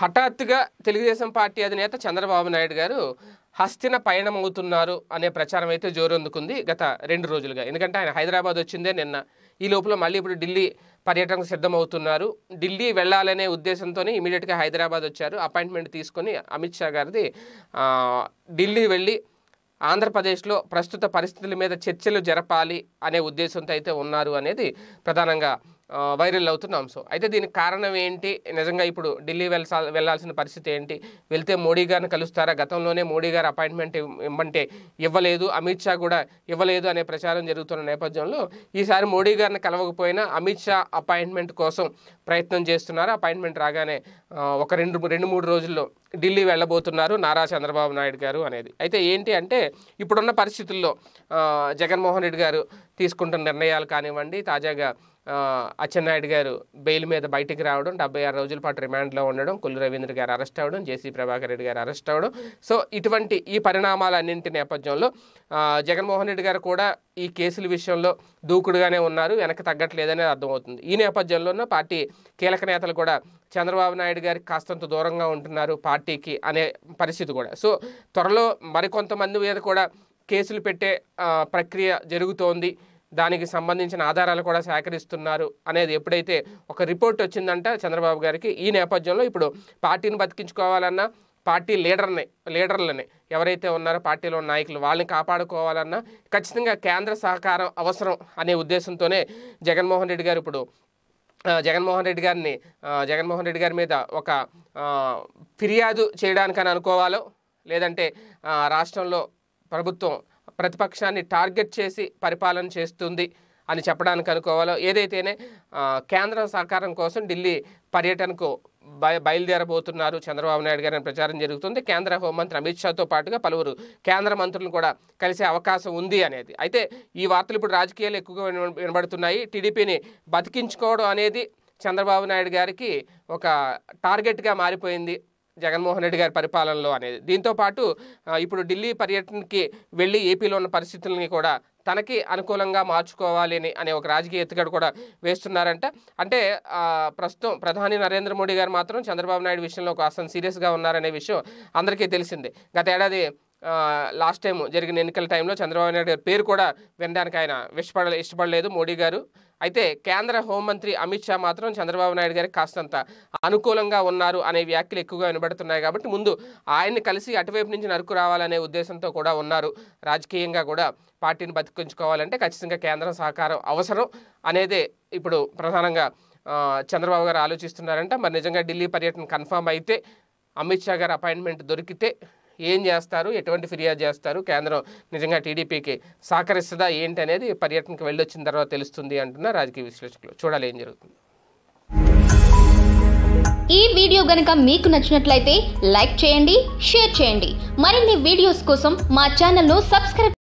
హఠాత్తుగా తెలుగుదేశం పార్టీ అధినేత చంద్రబాబు నాయుడు గారు హస్తిన పయనం అవుతున్నారు అనే ప్రచారం అయితే జోరందుకుంది గత రెండు రోజులుగా ఎందుకంటే ఆయన హైదరాబాద్ వచ్చిందే నిన్న ఈ లోపల మళ్ళీ ఇప్పుడు ఢిల్లీ పర్యటనకు సిద్ధమవుతున్నారు ఢిల్లీ వెళ్ళాలనే ఉద్దేశంతోనే ఇమీడియట్గా హైదరాబాద్ వచ్చారు అపాయింట్మెంట్ తీసుకొని అమిత్ షా గారిది ఆ, ఢిల్లీ వెళ్ళి ఆంధ్రప్రదేశ్లో ప్రస్తుత పరిస్థితుల మీద చర్చలు జరపాలి అనే ఉద్దేశంతో అయితే ఉన్నారు అనేది ప్రధానంగా ఆ, వైరల్ అవుతున్న అంశం అయితే దీనికి కారణం ఏంటి నిజంగా ఇప్పుడు ఢిల్లీ వెళ్ళా వెళ్ళాల్సిన పరిస్థితి ఏంటి వెళ్తే మోడీ గారిని కలుస్తారా గతంలోనే మోడీ గారు అపాయింట్మెంట్ ఇవ్- ఇవ్వమంటే ఇవ్వలేదు అమిత్ షా కూడా ఇవ్వలేదు అనే ప్రచారం జరుగుతున్న నేపథ్యంలో ఈసారి మోడీ గారిని కలవకపోయినా అమిత్ షా అపాయింట్మెంట్ కోసం ప్రయత్నం చేస్తున్నారు అపాయింట్మెంట్ రాగానే ఆ, ఒక రెండు రెండు మూడు రోజుల్లో ఢిల్లీ వెళ్ళబోతున్నారు నారా చంద్రబాబు నాయుడు గారు అనేది అయితే ఏంటి అంటే ఇప్పుడున్న పరిస్థితుల్లో ఆ, జగన్మోహన్ రెడ్డి గారు తీసుకుంటున్న నిర్ణయాలు కానివ్వండి తాజాగా ఆ, అచ్చెన్నాయుడు గారు బెయిల్ మీద బయటికి రావడం డెబ్బై ఆరు రోజుల పాటు రిమాండ్లో ఉండడం కొల్లు రవీంద్ర గారు అరెస్ట్ అవ్వడం జేసీ ప్రభాకర్ రెడ్డి గారు అరెస్ట్ అవ్వడం సో ఇటువంటి ఈ పరిణామాలన్నింటి నేపథ్యంలో ఆ, జగన్మోహన్ రెడ్డి గారు కూడా ఈ కేసుల విషయంలో దూకుడుగానే ఉన్నారు వెనక్కి తగ్గట్లేదనేది అర్థమవుతుంది ఈ నేపథ్యంలోనూ పార్టీ కీలక నేతలు కూడా చంద్రబాబు నాయుడు గారికి కాస్తంత దూరంగా ఉంటున్నారు పార్టీకి అనే పరిస్థితి కూడా సో త్వరలో మరికొంతమంది మీద కూడా కేసులు పెట్టే ఆ, ప్రక్రియ జరుగుతోంది దానికి సంబంధించిన ఆధారాలు కూడా సేకరిస్తున్నారు అనేది ఎప్పుడైతే ఒక రిపోర్ట్ వచ్చిందంట చంద్రబాబు గారికి ఈ నేపథ్యంలో ఇప్పుడు పార్టీని బతికించుకోవాలన్నా పార్టీ లీడర్ని లీడర్లని ఎవరైతే ఉన్నారో పార్టీలో ఉన్న నాయకులు వాళ్ళని కాపాడుకోవాలన్నా ఖచ్చితంగా కేంద్ర సహకారం అవసరం అనే ఉద్దేశంతోనే జగన్మోహన్ రెడ్డి గారు ఇప్పుడు ఆ, జగన్మోహన్ రెడ్డి గారిని ఆ, జగన్మోహన్ రెడ్డి గారి మీద ఒక ఆ, ఫిర్యాదు చేయడానికని అనుకోవాలో లేదంటే ఆ, రాష్ట్రంలో ప్రభుత్వం ప్రతిపక్షాన్ని టార్గెట్ చేసి పరిపాలన చేస్తుంది అని చెప్పడానికి అనుకోవాలో ఏదైతేనే ఆ, కేంద్రం సహకారం కోసం ఢిల్లీ పర్యటనకు బయ బయలుదేరబోతున్నారు చంద్రబాబు నాయుడు గారి ప్రచారం జరుగుతుంది కేంద్ర హోంమంత్రి అమిత్ షాతో పాటుగా పలువురు కేంద్ర మంత్రులను కూడా కలిసే అవకాశం ఉంది అనేది అయితే ఈ వార్తలు ఇప్పుడు రాజకీయాలు ఎక్కువగా విన- వినబడుతున్నాయి టీడీపీని బతికించుకోవడం అనేది చంద్రబాబు నాయుడు గారికి ఒక టార్గెట్గా మారిపోయింది జగన్మోహన్ రెడ్డి గారి పరిపాలనలో అనేది దీంతో పాటు ఆ, ఇప్పుడు ఢిల్లీ పర్యటనకి వెళ్ళి ఏపీలో ఉన్న పరిస్థితులని కూడా తనకి అనుకూలంగా మార్చుకోవాలి అని అనే ఒక రాజకీయ ఎత్తుగడ కూడా వేస్తున్నారంట అంటే ఆ, ప్రస్తుతం ప్రధాని నరేంద్ర మోడీ గారు మాత్రం చంద్రబాబు నాయుడు విషయంలో కాస్త సీరియస్గా ఉన్నారనే విషయం అందరికీ తెలిసిందే గత ఏడాది ఆ, లాస్ట్ టైం జరిగిన ఎన్నికల టైంలో చంద్రబాబు నాయుడు గారి పేరు కూడా వినడానికి ఆయన ఇష్టపడ ఇష్టపడలేదు మోడీ గారు అయితే కేంద్ర హోంమంత్రి అమిత్ షా మాత్రం చంద్రబాబు నాయుడు గారికి కాస్తంత అనుకూలంగా ఉన్నారు అనే వ్యాఖ్యలు ఎక్కువగా వినబడుతున్నాయి కాబట్టి ముందు ఆయన్ని కలిసి అటువైపు నుంచి నరుకు రావాలనే ఉద్దేశంతో కూడా ఉన్నారు రాజకీయంగా కూడా పార్టీని బతికించుకోవాలంటే ఖచ్చితంగా కేంద్రం సహకారం అవసరం అనేదే ఇప్పుడు ప్రధానంగా ఆ, చంద్రబాబు గారు ఆలోచిస్తున్నారంట మరి నిజంగా ఢిల్లీ పర్యటన కన్ఫామ్ అయితే అమిత్ షా గారు అపాయింట్మెంట్ దొరికితే ఏం చేస్తారు ఎటువంటి ఫిర్యాదు చేస్తారు కేంద్రం నిజంగా టీడీపీకి సహకరిస్తుందా ఏంటి అనేది పర్యటనకు వెళ్ళొచ్చిన తర్వాత తెలుస్తుంది అంటున్న రాజకీయ విశ్లేషకులు చూడాలి ఏం జరుగుతుంది ఈ వీడియో గనుక మీకు నచ్చినట్లయితే లైక్ చేయండి షేర్ చేయండి మరిన్ని వీడియోస్ కోసం మా ఛానల్ను సబ్స్క్రైబ్